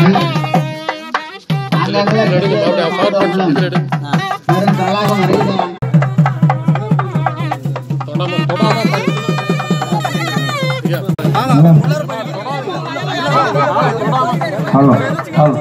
Hello hello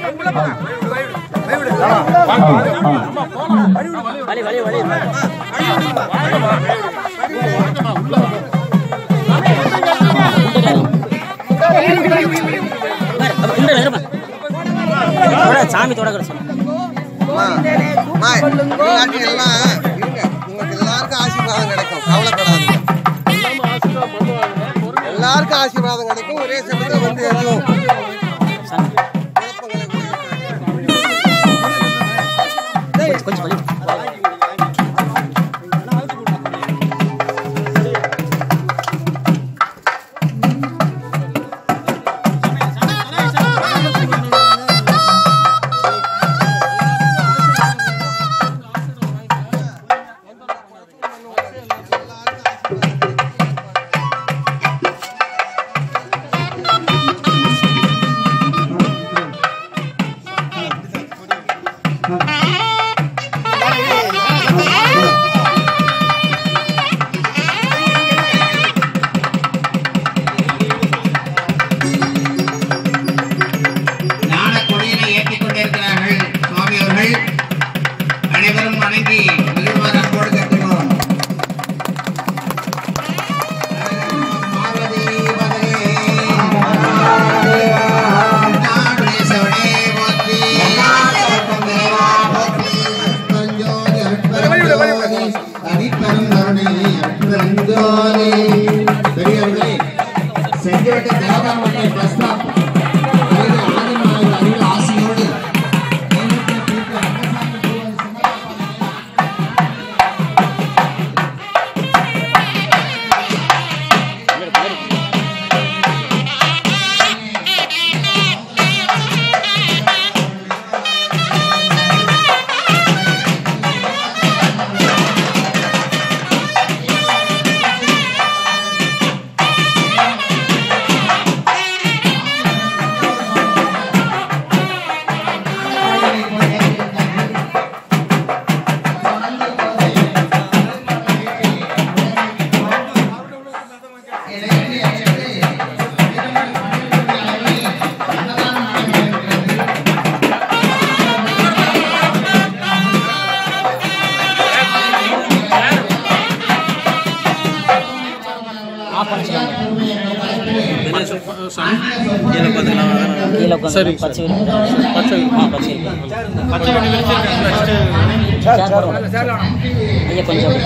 சாமி தொடக்கிற சொல்லு அம்மா, இல்லாட்டி எல்லாம் இருங்க. உங்களுக்கு எல்லாருக்கும் ஆசீர்வாதம் கிடைக்கும் கவலைப்படாதீங்க எல்லாருக்கும் ஆசீர்வாதம் கிடைக்கும் ஒரே சமயத்தில் வந்து எதுவும் குழப்பங்களை விளைவிக்காது. கொஞ்சம் வலி ஞான கொடியினை ஏற்றிக் கொண்டிருக்கிறார்கள் சுவாமி அவர்கள் அனைவரும் வணங்கி மகிழ்வார் அன்போடு கேட்கிறோம் பார்வதி பதவே. நாடுதேசவனே போற்றி. போற்றி. அற்பஞ்சோதி, அற்பஞ்சோதி, தனிப்பெருங்கருணை, அற்பெருஞ்சோதி. பெரியவர்களே செங்கோட்டை தேவதாமட்டை பஸ் ஸ்டாப் அருகில் ஆதிமலை அருகில் ஆசியோடு தெய்வத்தை தீர்க்க ரங்கசாமி பூவன் சின்னப்பா கீழே உட்காந்து பச்சை விரிப்பு ஆ பச்சை விரிப்பு ஐயா கொஞ்சம்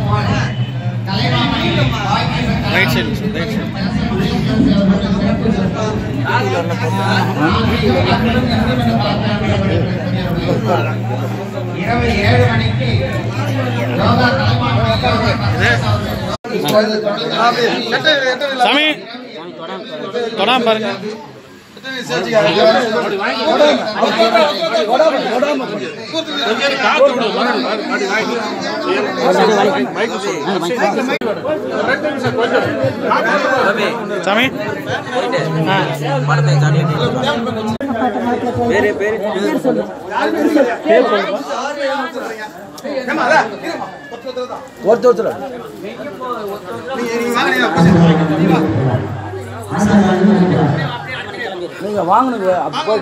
இரவு ஏழு மணிக்கு யோகா சாமி தொடாம பாருங்க சாமி நீங்க வாங்கணுங்க அப்போ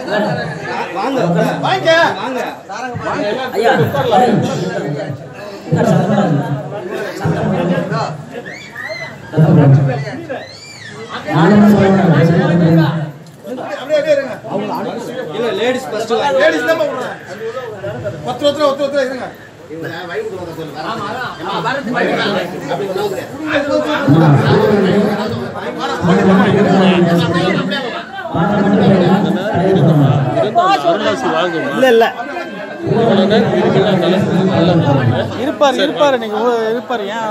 ஐயா இல்ல இல்ல இருப்பார் இருப்பார் நீங்க ஊ- இருப்பார் ஏன்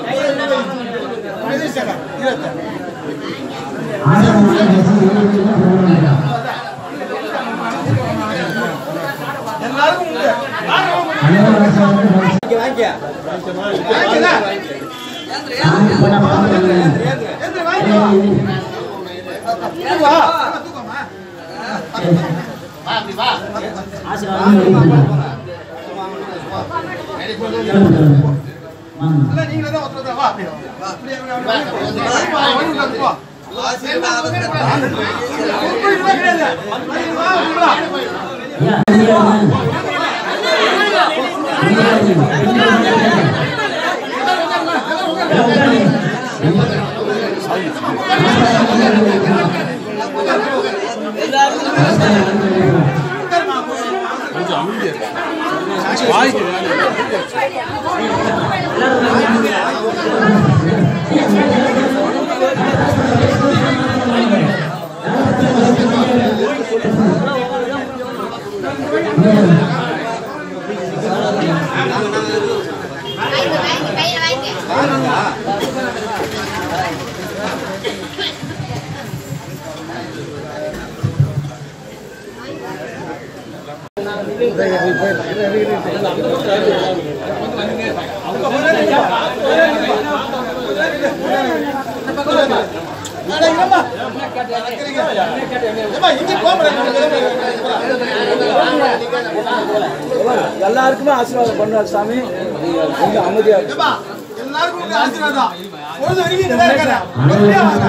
எல்லாருக்குமே ஆசீர்வாதம் பண்ணுவார் சாமி நீங்க கொஞ்சம் அமைதியா இருங்க. எல்லாருக்கும் உங்க ஆசீர்வாதம் பொழுது வரைக்கும் நல்லா இருக்காரா வெற்றியா வாங்க.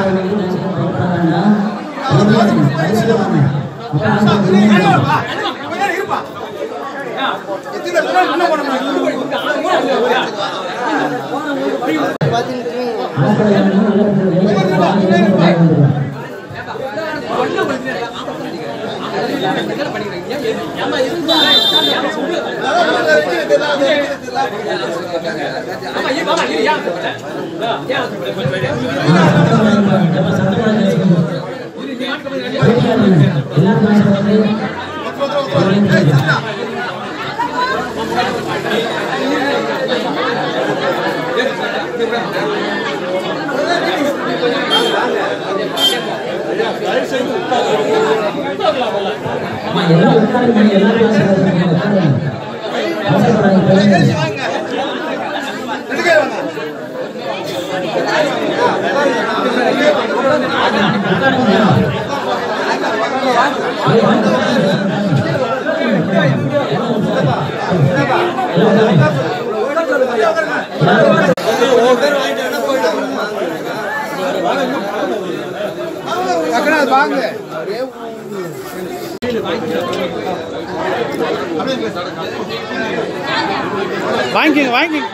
வா, பின்னாடி இருப்பா. எத்தனை பேர் என்ன பண்ண வாங்க வாங்கிக்கங்க வாங்கிக்கங்க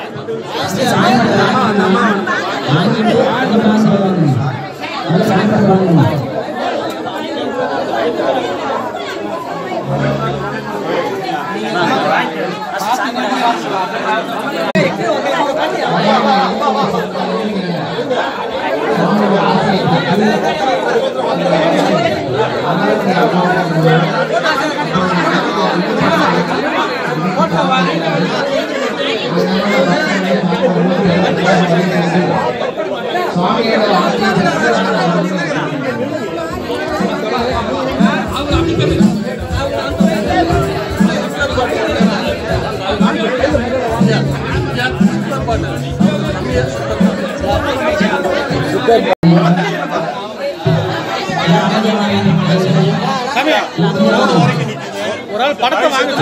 சாமி ஒரு ஆள் படத்தை வாங்க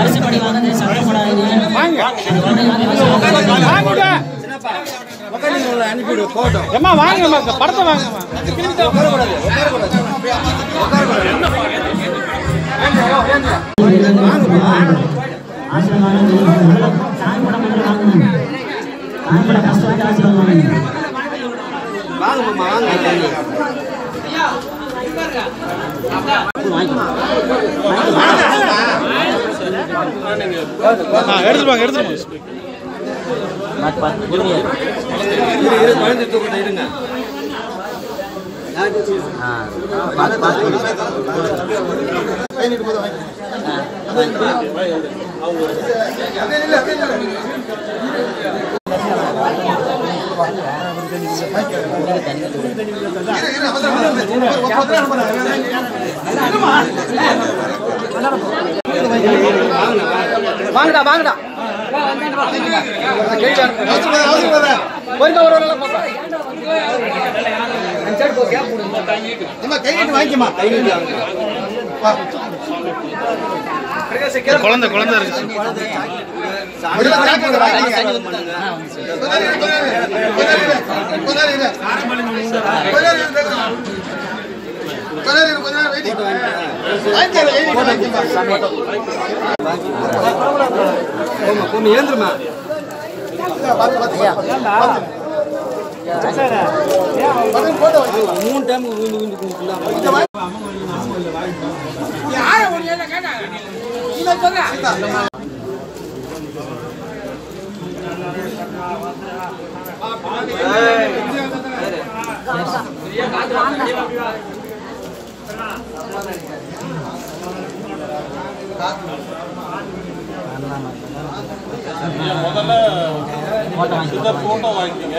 வாங்க வாங்க அனுப்பிவிடு போட்டோம் ஏம்மா வாங்கம்மா இந்த படத்தை வாங்கம்மா ஆசீர்வாதம் சாமி படம் வந்து வாங்க சாமி படம் ஃபஸ்ட்டு வந்து ஆசீர்வாதம் ஆ எடுத்துட்டு வாங்க எடுத்துட்டு வாங்க பார்த்து பார்த்து பொறுமையா இரு. ஆ பார்த்து பார்த்து வாங்கடா வாங்கடா நம்ம கை நீட்டு வாங்கிக்கமா கை நீட்டு குழந்தை குழந்தை இருக்கு முதல்ல சாக்கு வாங்கிக்க ஆ வந்து கொஞ்ச நேரம் இரு, கொஞ்ச நேரம் இரு. கொஞ்ச நேரம் இரு. கொஞ்ச நேரம் இரு. கொஞ்ச நேரம் இரு, கொஞ்ச நேரம் waiting. வாங்கிக்க, கை நீட்டு வாங்கிக்கமா. பார்த்து, பார்த்து, பார்த்து, பார்த்து. பக்கம் போட்டு வாங்கிக்கலாம். மூணு டைம் விழுந்து விழுந்து கும்பிட்டுலாம் இங்க வாங்கி. ஃபோட்டோ வாங்கிக்கலாம் போட்டோ வாங்கிக்கங்க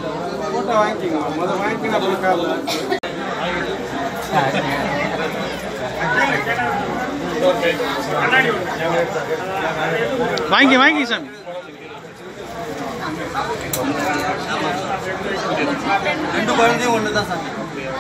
வாங்கி வாங்கி சாமி ரெண்டு குழந்தையும் ஒன்று தான் சாமி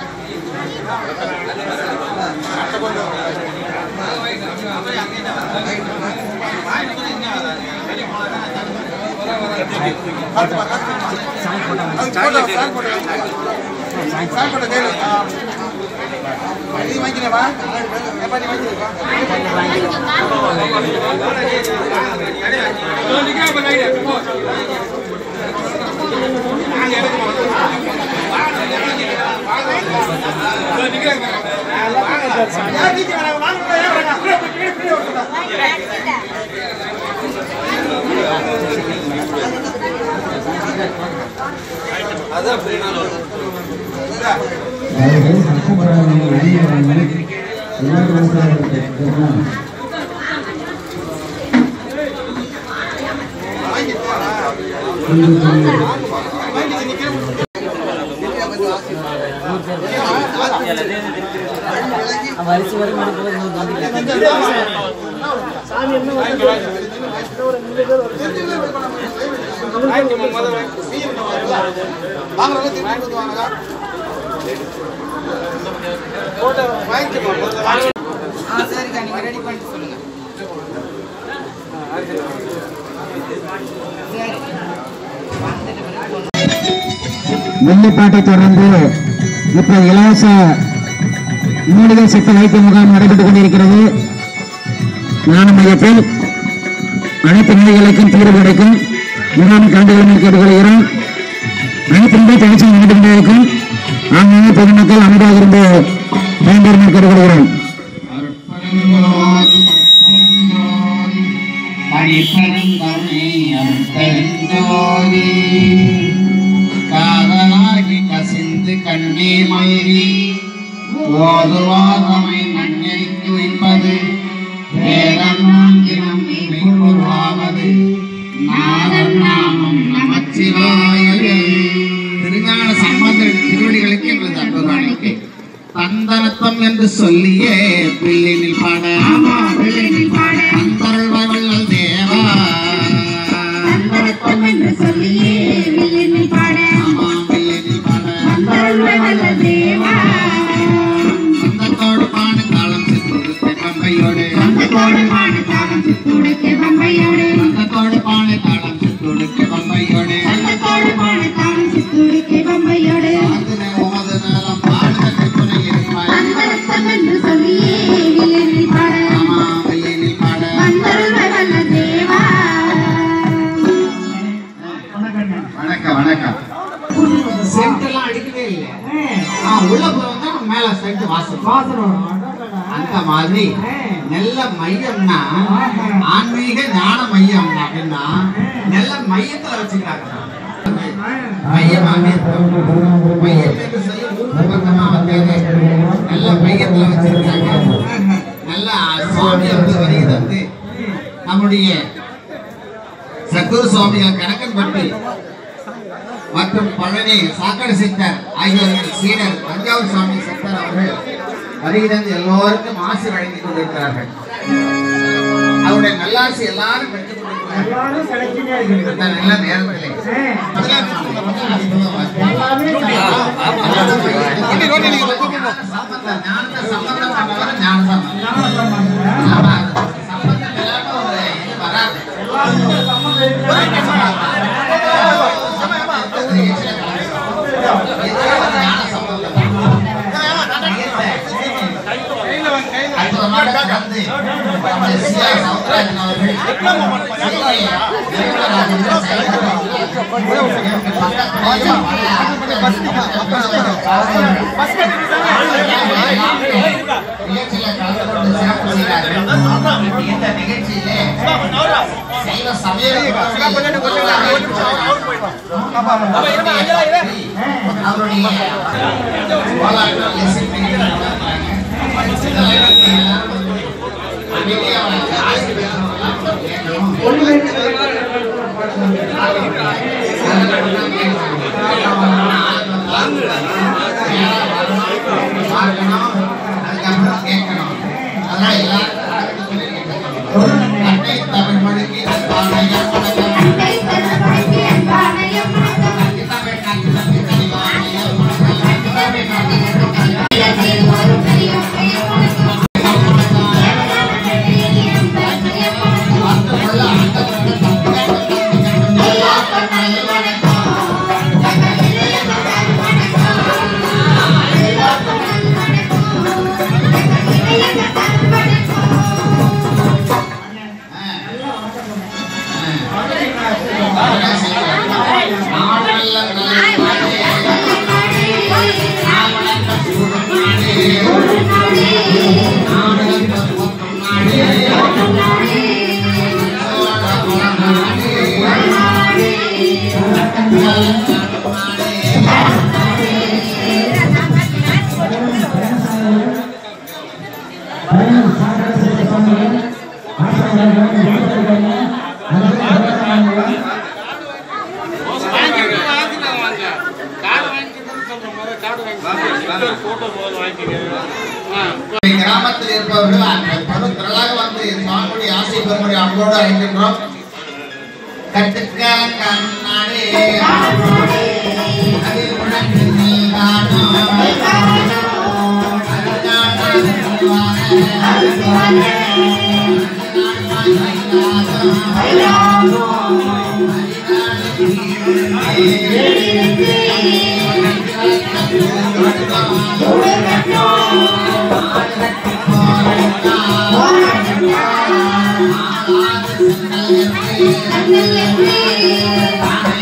அது போட்டோ, சாக்கு போட்டு வாங்கிக்க. சாக்கு போட்டு கையில. ஆ. நீ வாங்கிக்கிறேன் வா. ஏப்பா, நீ வாங்கிக்கிறேன் வா. ஏன் நீங்க வேணாம், வாங்க, ஏன் வேணாம்? கீழே, கீழே, கீழே விட்டுடா. அவர்கள் கஷ்டப்படாமல் வாங்கிடுவாங்க எல்லாரும் சரிங்களா அவன் அரிசி வரும் எடுக்கும்போது நூறு வந்து வாங்குறவங்க திருப்பி கொடுத்து வாங்கடா. வாங்கிக்கமா, முதல்ல வாங்கி. வெள்ளிப்பாட்டை தொடர்ந்து இப்ப இலவச மூலிகை சித்த வைத்திய முகாம் நடைபெற்றுக் கொண்டிருக்கிறது ஞான மையத்தில் அனைத்து நோய்களுக்கும் தீர்வு கிடைக்கும் முகாம் கலந்து கொள்ளுமாறு கேட்டுக்கொள்கிறோம் அனைத்து நோய் பயிற்சி நடந்து கொண்டிருக்கும் ஆங்காங்கே பொதுமக்கள் அமைதியாக இருந்து பயன்பெறுமாறு கேட்டுக்கொள்கிறோம் பணிப்பெருந்தன்மை அருட்பெருஞ்சோதி காதலாகி கசிந்து கண்ணீர் மயிரி ஓதுவாதமை மண்ணெறிந்து வைப்பது வேதம் நான்கினம் மெய்ப்பொருளாவது நாதன் நாமம் நமச்சிவாயவே திருஞான சம்பந்தர் திருவடிகளுக்கு எங்களது அன்பு காணிக்கை தந்தனத்தம் என்று சொல்லியே பிள்ளைனில் பாட அந்தருள்வர்கள் தேவா அன்பரத்தம் என்று சொல்லியே வில்லினில் பாட ஆமா, பிள்ளைனில் பாட அன்பருள்வல்ல தேவா சொந்தத்தோடு பாடு தாளம் சித்துடுத்த கம்பையோடு அந்த கோடுமான தாளம் சுத்துடுக்க பம்பையோடு சொந்தத்தோடு பாடு தாளம் சித்துடுத்த கம்பையோடு அந்த கோடுமான தாளம் சுத்துடுக்க பம்பையோடு ஆதின உமது நலம் பாடுதற்கு துணை இருப்பாய் அன்பரத்தம் என்று சொல்லியே வில்லினில் பாட ஆமா, பிள்ளைனில் பாட வணக்கம் வணக்கம் சென்ட் எல்லாம் அடிக்கவே இல்லை ஆ, உள்ள போறவங்க மேல சென்ட் வாசல் வாசல் அந்த மாதிரி நல்ல மையம்னா ஆன்மீக ஞான மையம் அப்படின்னா நல்ல மையத்துல வச்சுக்கிறாங்க மையமாக இருக்கும். மையம் என்று சொல்லி மூன்று பக்கமா வந்தது நல்ல மையத்துல வச்சிருக்காங்க நல்ல சுவாமி வந்து வருகிறது நம்முடைய சக்குரு சுவாமிகள் கணக்கன்பட்டி மற்றும் பழனி சாக்கடை சித்தர் ஆகியோரின் சீடர் தஞ்சாவூர் சுவாமி சித்தர் அவர்கள் வருகிறது எல்லோருக்கும் ஆசி வழங்கி கொண்டிருக்கிறார்கள் அவருடைய நல்லாசி எல்லாரும் பெற்றுக் கொண்டிருக்கிறார்கள் இந்த நல்ல நேரத்திலே சம்பந்தம், ஞானத்தை சம்பந்தம் பண்ணவர் ஞான சம்பந்தம். ஆமா, சம்பந்தம் இல்லாம ஒரு இது வராது. அற்புதமாக கலந்து நம்முடைய சியா சவுந்தரராஜன் அவர்கள் சிறிய நிறுவனராக இருந்த செயல்பட்டு நிகழ்ச்சியில கலந்து கொண்டு சிறப்பு செய்கிறார்கள் இந்த நிகழ்ச்சியிலே சைவ சமய அவருடைய கோலாட்டம் இசைப்பை அதுக்கப்புறம் கேட்கணும் அதெல்லாம் எல்லாரும் அன்னை தமிழ் மொழிக்கு அன்பானையம் வணக்கம் அன்னை தனமணிக்கு அன்பானையம் வணக்கம். தமிழ் நாட்டு தெளிவானையம் வணக்கம் இல்லத்தில் ஒரு பெரியோர் பெயர் வணக்கம். ஏவலான பெண்ணியம் பெயர் வணக்கம். எல்லாருக்கும் நல்ல வணக்கம். தங்கள் இதயம் முதல் வணக்கம். எல்லாருக்கும் நல்ல வணக்கம். தங்கள் இதயம் முதல் வணக்கம். கிராமத்தில் இருப்பவர்கள் அந்த பெரும் திரளாக வந்து சுவாமியுடைய ஆசை பெருமுறை அன்போடு அழைக்கின்றோம் கட்டுக்கால் கண்ணாடி அதில் உனக்கு நீதானோ Thank you.